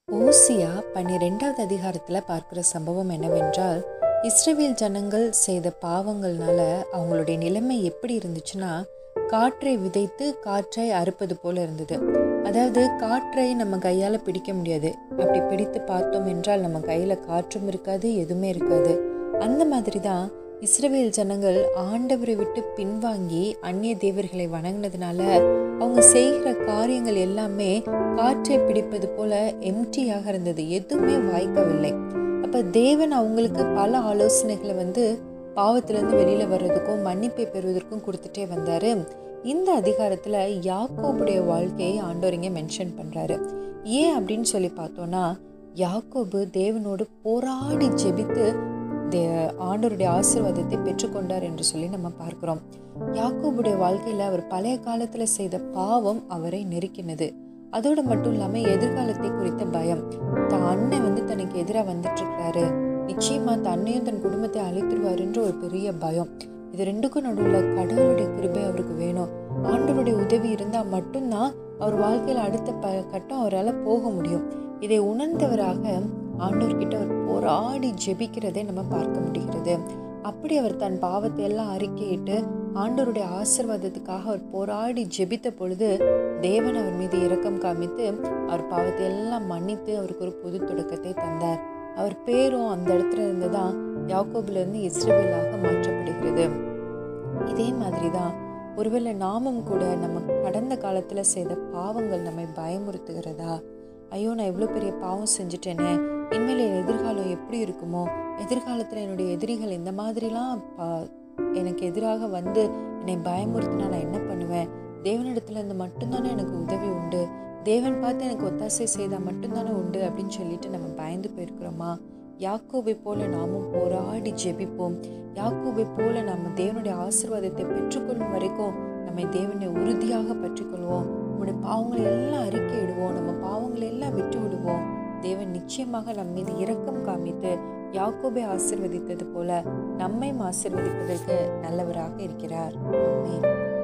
ஓசியா பன்னிரெண்டாவது அதிகாரத்தில் பார்க்குற சம்பவம் என்னவென்றால் இஸ்ரவேல் ஜனங்கள் செய்த பாவங்கள்னால அவங்களுடைய நிலைமை எப்படி இருந்துச்சுன்னா காற்றை விதைத்து காற்றை அறுப்பது போல இருந்தது அதாவது காற்றை நம்ம கையால் பிடிக்க முடியாது அப்படி பிடித்து பார்த்தோம் என்றால் நம்ம கையில் காற்றும் இருக்காது எதுவுமே இருக்காது அந்த மாதிரி தான் இஸ்ரவேல் ஜனங்கள் ஆண்டவரை விட்டு பின்வாங்கி அந்நிய தேவர்களை வணங்கினதுனால அவங்க செய்கிற காரியங்கள் எல்லாமே காற்றை பிடிப்பது போல எம்டியாக இருந்தது எதுவுமே வாய்க்கவில்லை அப்ப தேவன் அவங்களுக்கு பல ஆலோசனைகளை வந்து பாவத்திலேருந்து வெளியில வர்றதுக்கும் மன்னிப்பை பெறுவதற்கும் கொடுத்துட்டே வந்தாரு இந்த அதிகாரத்துல யாக்கோபுடைய வாழ்க்கையை ஆண்டோரிங்க மென்ஷன் பண்றாரு ஏன் அப்படின்னு சொல்லி பார்த்தோம்னா யாக்கோபு தேவனோடு போராடி ஜெபித்து தே ஆண்டவருடைய ஆசீர்வாதத்தை பெற்றுக்கொண்டார் என்று சொல்லி நம்ம பார்க்கிறோம் யாக்கோபுடைய வாழ்க்கையில அவர் பழைய காலத்துல செய்த பாவம் அவரை நெருக்கினது அதோடு மட்டும் இல்லாம எதிர்காலத்தை குறித்த பயம் தான் அண்ணன் வந்து தனக்கு எதிராக வந்துட்டு இருக்கிறாரு நிச்சயமா தன்னையும் தன் குடும்பத்தை அழித்துருவாருன்ற ஒரு பெரிய பயம் இது ரெண்டுக்கும் நடுவில் கடவுளுடைய கிருபை அவருக்கு வேணும் ஆண்டவருடைய உதவி இருந்தால் மட்டும்தான் அவர் வாழ்க்கையில் அடுத்த ப கட்டம் அவரால் போக முடியும் இதை உணர்ந்தவராக ஆண்டவர்கிட்ட அவர் போராடி ஜெபிக்கிறதை நம்ம பார்க்க முடிகிறது அப்படி அவர் தன் பாவத்தை எல்லாம் அறிக்கையிட்டு ஆண்டவருடைய ஆசிர்வாதத்துக்காக அவர் போராடி ஜெபித்த பொழுது தேவன் அவர் மீது இரக்கம் காமித்து அவர் பாவத்தை எல்லாம் மன்னித்து அவருக்கு ஒரு புது தொடக்கத்தை தந்தார் அவர் பேரும் அந்த இடத்துல இருந்து தான் யாக்கோபுல இருந்து இஸ்ரேலாக மாற்றப்படுகிறது இதே மாதிரி தான் ஒருவேளை நாமும் கூட நம்ம கடந்த காலத்துல செய்த பாவங்கள் நம்மை பயமுறுத்துகிறதா ஐயோ நான் இவ்வளோ பெரிய பாவம் செஞ்சுட்டேனே இனிமேல் என் எதிர்காலம் எப்படி இருக்குமோ எதிர்காலத்தில் என்னுடைய எதிரிகள் இந்த மாதிரிலாம் பா எனக்கு எதிராக வந்து என்னை பயமுறுத்தினா நான் என்ன பண்ணுவேன் தேவனிடத்துல இருந்து மட்டும்தானே எனக்கு உதவி உண்டு தேவன் பார்த்து எனக்கு ஒத்தாசை செய்தால் மட்டும்தானே உண்டு அப்படின்னு சொல்லிட்டு நம்ம பயந்து போயிருக்கிறோமா யாக்கோபை போல நாமும் போராடி ஜெபிப்போம் யாக்கோபை போல நம்ம தேவனுடைய ஆசிர்வாதத்தை பெற்றுக்கொள்ளும் வரைக்கும் நம்மை தேவனை உறுதியாக பற்றிக்கொள்வோம் நம்முடைய பாவங்களை எல்லாம் அறிக்கையிடுவோம் நம்ம பாவங்களை எல்லாம் விட்டு விடுவோம் தேவன் நிச்சயமாக நம் மீது இரக்கம் காமித்து யாக்கோபை ஆசிர்வதித்தது போல நம்மை ஆசிர்வதிப்பதற்கு நல்லவராக இருக்கிறார் ஆமென்